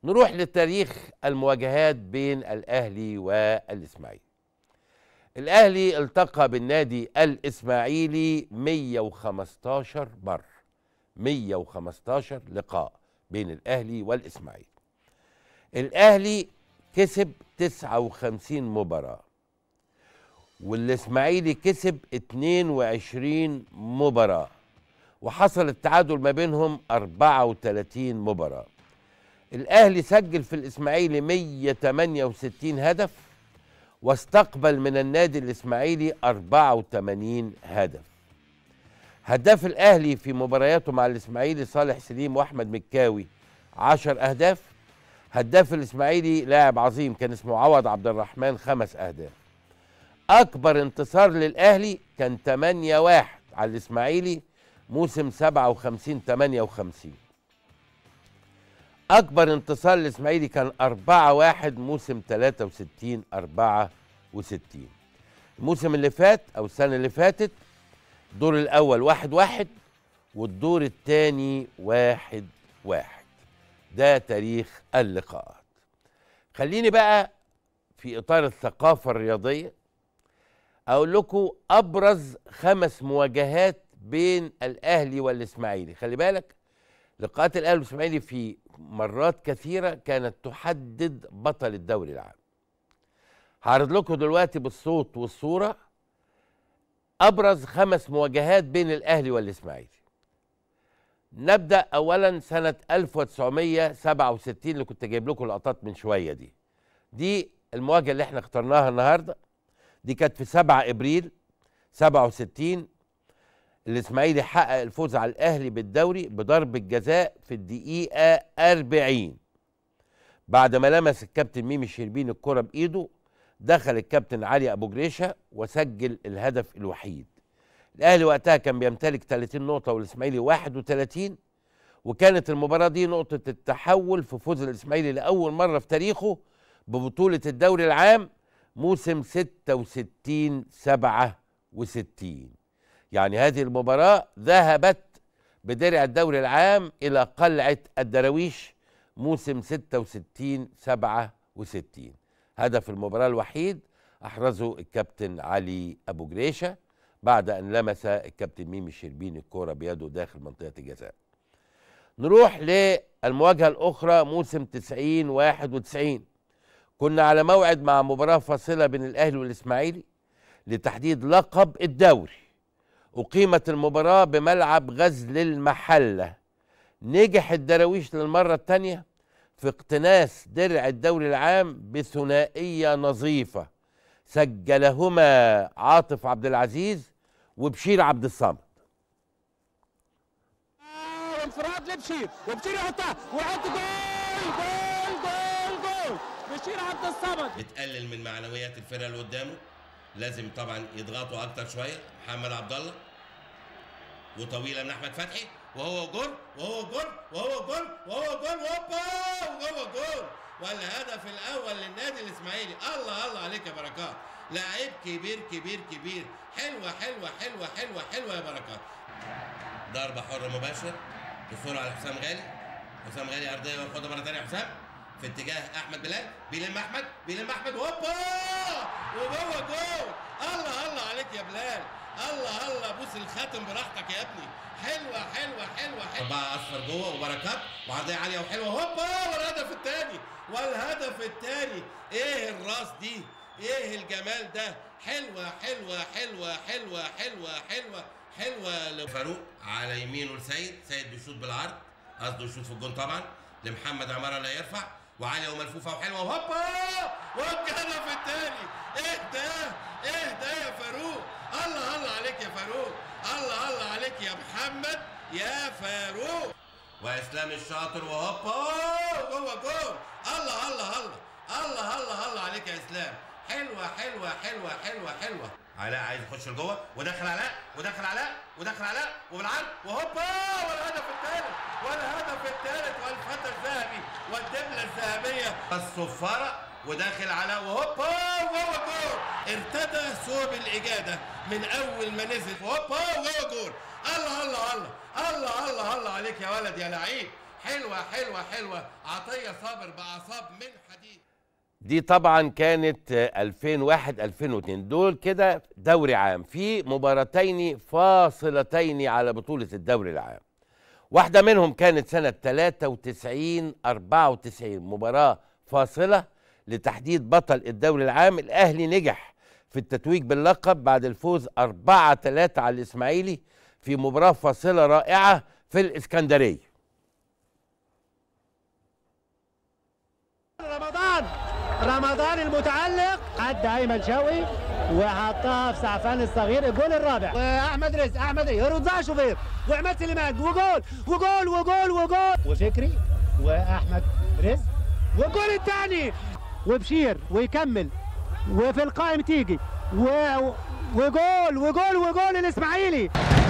نروح لتاريخ المواجهات بين الاهلي والاسماعيلي الاهلي التقى بالنادي الاسماعيلي 115 مره 115 لقاء بين الاهلي والاسماعيلي الاهلي كسب 59 مباراه والاسماعيلي كسب 22 مباراه وحصل التعادل ما بينهم 34 مباراه الاهلي سجل في الاسماعيلي 168 هدف واستقبل من النادي الاسماعيلي 84 هدف هداف الاهلي في مبارياته مع الاسماعيلي صالح سليم واحمد مكاوي 10 اهداف هداف الاسماعيلي لاعب عظيم كان اسمه عوض عبد الرحمن خمس اهداف اكبر انتصار للاهلي كان 8 1 على الاسماعيلي موسم 57 58 اكبر انتصار للاسماعيلي كان 4 1 موسم 63 64 الموسم اللي فات او السنه اللي فاتت الدور الاول واحد واحد والدور الثاني واحد واحد ده تاريخ اللقاءات خليني بقى في اطار الثقافه الرياضيه اقول لكم ابرز خمس مواجهات بين الاهلي والاسماعيلي خلي بالك لقاءات الاهلي والاسماعيلي في مرات كثيره كانت تحدد بطل الدوري العام هعرض لكم دلوقتي بالصوت والصوره ابرز خمس مواجهات بين الاهلي والاسماعيلي نبدا اولا سنه 1967 اللي كنت جايب لكم لقطات من شويه دي دي المواجهه اللي احنا اخترناها النهارده دي كانت في 7 ابريل 67 الاسماعيلي حقق الفوز على الاهلي بالدوري بضرب الجزاء في الدقيقه 40 بعد ما لمس الكابتن ميمي الشربيني الكره بايده دخل الكابتن علي ابو جريشه وسجل الهدف الوحيد الاهلي وقتها كان بيمتلك 30 نقطه والاسماعيلي 31 وكانت المباراه دي نقطه التحول في فوز الاسماعيلي لاول مره في تاريخه ببطوله الدوري العام موسم 66 67 يعني هذه المباراة ذهبت بدرع الدوري العام إلى قلعة الدراويش موسم 66 67 هدف المباراة الوحيد أحرزه الكابتن علي أبو جريشة بعد أن لمس الكابتن ميمي الشربيني الكرة بيده داخل منطقة الجزاء نروح للمواجهة الأخرى موسم 90 91 كنا على موعد مع مباراة فاصلة بين الأهلي والإسماعيلي لتحديد لقب الدوري أقيمت المباراة بملعب غزل المحلة نجح الدراويش للمرة الثانية في اقتناس درع الدوري العام بثنائية نظيفة سجلهما عاطف عبد العزيز وبشير عبد الصمد انفراد لبشير وبشير يحطها ويحط جول جول جول جول بشير عبد الصمد بتقلل من معنويات الفرقه اللي قدامه لازم طبعا يضغطوا اكتر شويه محمد عبد الله وطويله من احمد فتحي وهو جول وهو جول وهو جول وهو جول هوبا وهو جول والهدف الاول للنادي الاسماعيلي الله الله عليك يا بركات لعيب كبير كبير كبير حلوه حلوه حلوه حلوه حلوه يا بركات ضربه حره مباشر دخول على حسام غالي حسام غالي ارضيه وياخدها مره ثانيه حسام في اتجاه احمد بلال بيلم احمد بيلم احمد هوبا وجوه جول الله الله عليك يا بلال الله الله بوس الخاتم براحتك يا ابني حلوه حلوه حلوه حلوه اربعه اصفر جوه وبركات وعرضيه عاليه وحلوه هوبا والهدف الثاني والهدف الثاني ايه الراس دي ايه الجمال ده حلوه حلوه حلوه حلوه حلوه حلوه حلوه لفاروق على يمينه لسيد سيد بيشوط بالعرض قصده يشوط في الجون طبعا لمحمد عماره لا يرفع وعاليه وملفوفه وحلوه وهوبا والهدف الثاني ايه ده ايه ده يا فاروق الله الله عليك يا فاروق الله الله عليك يا محمد يا فاروق واسلام الشاطر وهوبا جوه جول الله الله الله الله الله الله عليك يا اسلام حلوه حلوه حلوه حلوه حلوه علاء عايز يخش لجوه ودخل علاء ودخل علاء ودخل علاء وبالعرض وهوبا والهدف الثالث والهدف الثالث والفتى الذهبي والدبله الذهبيه الصفاره وداخل علاء وهوبا وجوه جول ارتدى ثوب الاجاده من اول ما نزل هوبا وجوه جول الله الله الله الله الله الله عليك يا ولد يا لعيب حلوه حلوه حلوه عطيه صابر باعصاب من حديد دي طبعا كانت آه، 2001 2002 دول كده دوري عام في مباراتين فاصلتين على بطولة الدوري العام واحدة منهم كانت سنة 93 94 مباراة فاصلة لتحديد بطل الدوري العام الأهلي نجح في التتويج باللقب بعد الفوز 4 3 على الإسماعيلي في مباراة فاصلة رائعة في الإسكندرية رمضان رمضان المتعلق عدى ايمن شوقي وحطها في سعفان الصغير الجول الرابع واحمد رزق احمد رزق يرد شوبير وعماد سليمان وجول وجول وجول وجول وفكري واحمد رزق والجول الثاني وبشير ويكمل وفي القائم تيجي و... وجول وجول وجول الاسماعيلي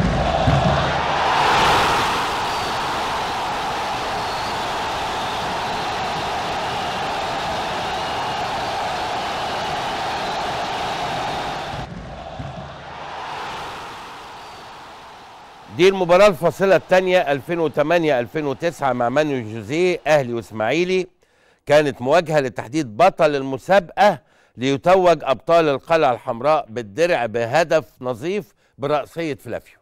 دي المباراة الفاصلة الثانية 2008 2009 مع مانويل جوزيه أهلي وإسماعيلي كانت مواجهة لتحديد بطل المسابقة ليتوج أبطال القلعة الحمراء بالدرع بهدف نظيف برأسية فلافيو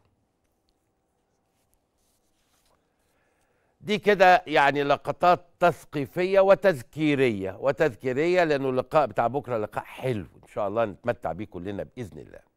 دي كده يعني لقطات تثقيفية وتذكيرية وتذكيرية لأنه اللقاء بتاع بكرة لقاء حلو إن شاء الله نتمتع بيه كلنا بإذن الله